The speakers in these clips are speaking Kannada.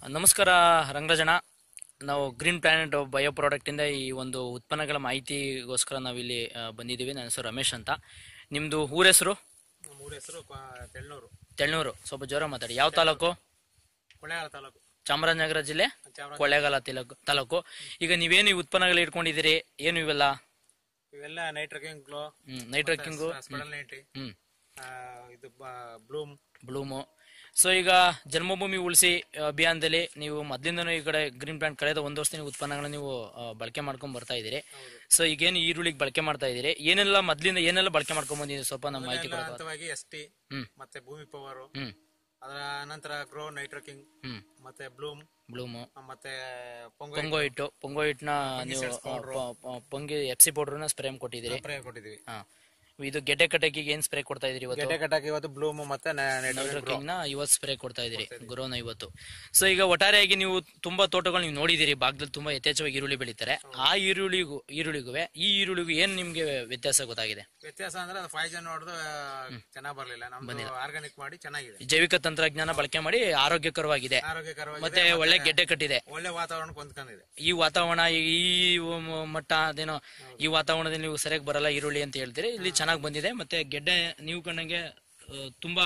ನಮಸ್ಕಾರ ರಂಗರಾಜಣ್ಣ ನಾವು ಗ್ರೀನ್ ಪ್ಲಾನೆಟ್ ಬಯೋ ಪ್ರಾಡಕ್ಟಿಂದ ಈ ಒಂದು ಉತ್ಪನ್ನಗಳ ಮಾಹಿತಿಗೋಸ್ಕರ ನಾವಿಲ್ಲಿ ಆ, ಬಂದಿದ್ದೀವಿ ನನ್ನ ಹೆಸರು ರಮೇಶ್ ಅಂತ ನಿಮ್ಮದು ಊರ ಹೆಸರು ಮೂರು ಹೆಸರು ತೆಳ್ಳೂರು ತೆಳ್ನೂರು ಸ್ವಲ್ಪ ಜೋರ ಮಾತಾಡಿ ಯಾವ ತಾಲೂಕು ಕೊಳ್ಳೇಗಾಲ ತಾಲೂಕು ಚಾಮರಾಜನಗರ ಜಿಲ್ಲೆ ಚಾಮರಾಜ ಕೊಳ್ಳೇಗಾಲ ತಾಲೂಕು ತಾಲೂಕು ಈಗ ನೀವೇನು ಈ ಉತ್ಪನ್ನಗಳು ಇಟ್ಕೊಂಡಿದ್ದೀರಿ ಏನು ಇವೆಲ್ಲ ಇವೆಲ್ಲ night trekking glow hmm night working ಸ್ಪೆಡಲ್ ನೈಟಿ ಹ್ಮ್ ಇದು ಬ್ಲೂಮ್ ಬ್ಲೂಮು ಸೊ ಈಗ ಜನ್ಮಭೂಮಿ ಉಳಿಸಿ ಅಭಿಯಾನದಲ್ಲಿ ನೀವು ಮೊದಲಿಂದನೂ ಈ ಕಡೆ ಗ್ರೀನ್ ಪ್ಲಾಂಟ್ ಕಳೆದ ಒಂದು ವರ್ಷದ ಉತ್ಪನ್ನಗಳನ್ನ ನೀವು ಆ, ಬಳಕೆ ಮಾಡ್ಕೊಂಡ್ ಬರ್ತಾ ಇದ್ದೀರಿ ಸೊ ಈಗೇನು ಈರುಳ್ಳಿಗೆ ಬಳಕೆ ಮಾಡ್ತಾ ಇದ್ದೀರಿ ಏನೆಲ್ಲ ಮೊದಲಿಂದ ಏನೆಲ್ಲ ಬಳಕೆ ಮಾಡ್ಕೊಂಡ್ ಬಂದಿದ್ದೀರಿ ಸ್ವಲ್ಪ ನಮ್ಮ ಮಾಹಿತಿ ಕೊಡೋದು ಹಂತವಾಗಿ ಎಸ್ ಟಿ ಹ್ಮ್ ಮತ್ತೆ ಭೂಮಿ ಪವರ್ ಹ್ಮ್ ಅದರ ನಂತರ ಗ್ರೋ ನೈಟ್ ಟ್ರಕಿಂಗ್ ಹ್ಮ್ ಮತ್ತೆ ಬ್ಲೂಮ್ ಬ್ಲೂಮು ಮತ್ತೆ ಪೊಂಗ ಪೊಂಗೋ ಹಿಟ್ಟು ಪೊಂಗೋ ಹಿಟ್ಟನ್ನ ನೀವು ಆ, ಪ- ಪ- ಪೊಂಗಿ ಎಫ್ ಸಿ ಪೌಡರ್ನ ಸ್ಪ್ರೇ ಕೊಟ್ಟಿದ್ದೀರಿ ಸ್ಪ್ರೇ ಕೊಟ್ಟಿದೀವಿ ಹಾ ಇದು ಗೆಡ್ಡೆ ಕಟ್ಟಕಿಗೆ ಏನ್ ಸ್ಪ್ರೇ ಕೊಡ್ತಾ ಇದ್ದೀರಿ ಇವತ್ತು ಗೆಡ್ಡೆ ಕಟ್ಟಾಕಿ ಇವತ್ತು ಬ್ಲೂಮ್ ಮತ್ತೆ ನೈಟ್ ಟ್ರಕಿಂಗ್ ನ ಇವತ್ತು ಸ್ಪ್ರೇ ಕೊಡ್ತಾ ಇದ್ದೀರಿ ಗುರೋನ ಇವತ್ತು ಸೊ ಈಗ ಒಟ್ಟಾರೆಯಾಗಿ ನೀವು ತುಂಬಾ ತೋಟಗಳು ನೀವು ನೋಡಿದಿರಿ ಭಾಗದಲ್ಲಿ ತುಂಬಾ ಯಥೇಚ್ಛವಾಗಿ ಈರುಳ್ಳಿ ಬೆಳೀತಾರೆ ಆ ಈರುಳ್ಳಿಗೂ ಈರುಳ್ಳಿಗೂ ಈ ಈರುಳ್ಳಿಗೂ ಏನ್ ನಿಮ್ಗೆ ವ್ಯತ್ಯಾಸ ಗೊತ್ತಾಗಿದೆ ವ್ಯತ್ಯಾಸ ಅಂದ್ರೆ ಅದು ಫೈವ್ ಜನ್ ಹೊಡೆದು ಚೆನ್ನಾಗ್ ಬರ್ಲಿಲ್ಲ ನಮ್ದು ಆರ್ಗಾನಿಕ್ ಮಾಡಿ ಚೆನ್ನಾಗಿದೆ ಜೈವಿಕ ತಂತ್ರಜ್ಞಾನ ಬಳಕೆ ಮಾಡಿ ಆರೋಗ್ಯಕರವಾಗಿದೆ ಆರೋಗ್ಯಕರವಾಗಿ ಮತ್ತೆ ಒಳ್ಳೆ ಗೆಡ್ಡೆ ಕಟ್ಟಿದೆ ಒಳ್ಳೆ ವಾತಾವರಣಕ್ಕೆ ಹೊಂದ್ಕೊಂಡಿದೆ ಈ ವಾತಾವರಣ ಈ ಈ ಮ- ಮಟ್ಟ ಅದೇನೋ ಈ ವಾತಾವರಣದಲ್ಲಿ ನೀವು ಸರಿಯಾಗಿ ಬರಲ್ಲ ಈರುಳ್ಳಿ ಅಂತ ಹೇಳ್ತೀರಿ ಇಲ್ಲಿ ಚೆನ್ನಾಗಿ ಬಂದಿದೆ ಮತ್ತೆ ಗೆಡ್ಡೆ ನೀವು ಕಂಡಂಗೆ ಆ, ತುಂಬಾ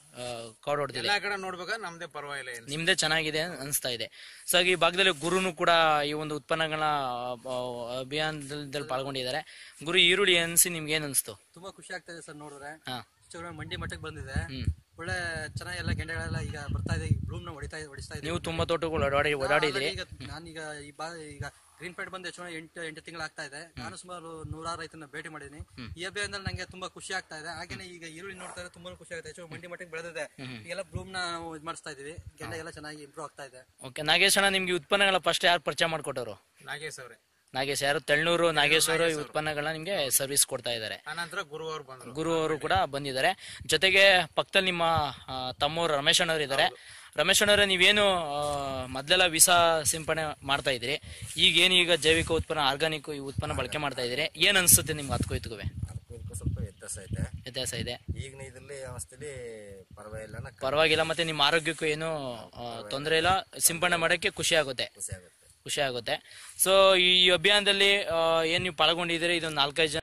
ಕಾಡ್ ಹೊಡೆದಿದೆ ಎಲ್ಲಾ ಕಡೆ ನೋಡ್ಬೇಕಾದ್ರೆ ನಮ್ದೇ ಪರವಾಗಿಲ್ಲ ಏನು ನಿಮ್ದೇ ಚೆನ್ನಾಗಿದೆ ಅನಿಸ್ತಾ ಇದೆ ಸೊ ಹಾಗೆ ಈ ಭಾಗದಲ್ಲಿ ಗುರುನು ಕೂಡ ಈ ಒಂದು ಉತ್ಪನ್ನಗಳ ಆ, ಅಭಿಯಾನದಲ್ಲಿ ಪಾಲ್ಗೊಂಡಿದ್ದಾರೆ ಗುರು ಈರುಳ್ಳಿ ಅನ್ಸಿ ನಿಮ್ಗೆ ಏನ್ ಅನ್ಸ್ತು ತುಂಬಾ ಖುಷಿ ಆಗ್ತಾ ಇದೆ ಸರ್ ನೋಡಿದ್ರೆ ಹಾ ಇಷ್ಟು ಒಳ್ಳೆ ಮಂಡಿ ಮಟ್ಟಕ್ಕೆ ಬಂದಿದೆ ಹ್ಮ್ ಒಳ್ಳೆ ಚೆನ್ನಾಗಿ ಎಲ್ಲ ಗೆಂಡೆಗಳೆಲ್ಲ ಈಗ ಬರ್ತಾ ಇದೆ ಬ್ಲೂಮ್ ನ ಹೊಡಿತಾ ಹೊಡಿಸ್ತಾ ಇದೆ ನೀವು ತುಂಬಾ ತೋಟಗಳು ಓಡಾಡಿ ಓಡಾಡಿದ್ರಿ ಈಗ ನಾನೀಗ ಈ ಬಾ ಈಗ ಗ್ರೀನ್ ಪ್ಯಾಂಟ್ ಬಂದು ಹೆಚ್ಚು ಎಂಟು ಎಂಟು ತಿಂಗಳು ಆಗ್ತಾ ಇದೆ ನಾನು ಸುಮಾರು ನೂರಾರು ರೈತನ ಭೇಟಿ ಮಾಡಿದ್ದೀನಿ ಈ ಅಭಿಯಾನದಲ್ಲಿ ನಂಗೆ ತುಂಬಾ ಖುಷಿ ಆಗ್ತಾ ಇದೆ ಹಾಗೇನೆ ಈಗ ಈರುಳ್ಳಿ ನೋಡ್ತಾ ಇದ್ರೆ ತುಂಬಾ ಖುಷಿ ಆಗುತ್ತೆ ಹೆಚ್ಚು ಮಂಡಿ ಮಟ್ಟಕ್ಕೆ ಬೆಳೆದಿದೆ ಈಗೆಲ್ಲ ಬ್ಲೂಮ್ ನ ಇದು ಮಾಡಿಸ್ತಾ ಇದೀವಿ ಗೆಂಡೆ ಎಲ್ಲ ಚೆನ್ನಾಗಿ ಇಂಪ್ರೂವ್ ಆಗ್ತಾ ಇದೆ ಓಕೆ ನಾಗೇಶ್ ಅಣ್ಣ ನಿಮ್ಗೆ ಈ ಉತ್ಪನ್ನಗಳ ಫಸ್ಟ್ ಯಾರು ಪರಿಚಯ ಮಾಡ್ಕೊಟ್ಟವರು ನಾಗೇಶ್ ಅವ್ರೆ ನಾಗೇಶ್ ಯಾರು ತೆಳ್ನೂರು ನಾಗೇಶ್ ಅವರು ಈ ಉತ್ಪನ್ನಗಳನ್ನ ನಿಮ್ಗೆ ಸರ್ವಿಸ್ ಕೊಡ್ತಾ ಇದ್ದಾರೆ ಆನಂತರ ಗುರು ಅವ್ರು ಬಂದ್ರು ಗುರು ಅವರು ಕೂಡ ಬಂದಿದ್ದಾರೆ ಜೊತೆಗೆ ಪಕ್ಕದಲ್ಲಿ ನಿಮ್ಮ ಆ, ತಮ್ಮವರು ರಮೇಶ್ ಅಣ್ಣವ್ರು ಇದ್ದಾರೆ ರಮೇಶ್ ಅಣ್ಣವ್ರೆ ನೀವೇನು ಆ, ಮೊದ್ಲೆಲ್ಲ ವಿಸ ಸಿಂಪಡಣೆ ಮಾಡ್ತಾ ಇದ್ರಿ ಈಗ ಏನು ಈಗ ಜೈವಿಕ ಉತ್ಪನ್ನ ಆರ್ಗಾನಿಕ್ ಈ ಉತ್ಪನ್ನ ಬಳಕೆ ಮಾಡ್ತಾ ಇದ್ದೀರಿ ಏನ್ ಅನ್ಸುತ್ತೆ ನಿಮ್ಗೆ ಅದಕ್ಕೂ ಇತ್ಕುವೆ ಅದಕ್ಕೂ ಸ್ವಲ್ಪ ವ್ಯತ್ಯಾಸ ಐತೆ ವ್ಯತ್ಯಾಸ ಇದೆ ಈಗಿನ ಇದ್ರಲ್ಲಿ ಅವಸ್ಥೆಲಿ ಪರವಾಗಿಲ್ಲ ನಾ ಪರವಾಗಿಲ್ಲ ಮತ್ತೆ ನಿಮ್ಮ ಆರೋಗ್ಯಕ್ಕೂ ಏನು ತೊಂದರೆ ಇಲ್ಲ ಸಿಂಪಡಣೆ ಮಾಡೋಕ್ಕೆ ಖುಷಿ ಆಗುತ್ತೆ ಖುಷಿ ಆಗುತ್ತೆ ಖುಷಿ ಆಗುತ್ತೆ ಸೊ ಈ ಅಭಿಯಾನದಲ್ಲಿ ಆ, ಏನ್ ನೀವು ಪಾಲ್ಗೊಂಡಿದ್ದೀರಿ ಇದು ನಾಲ್ಕೈದು ಜನ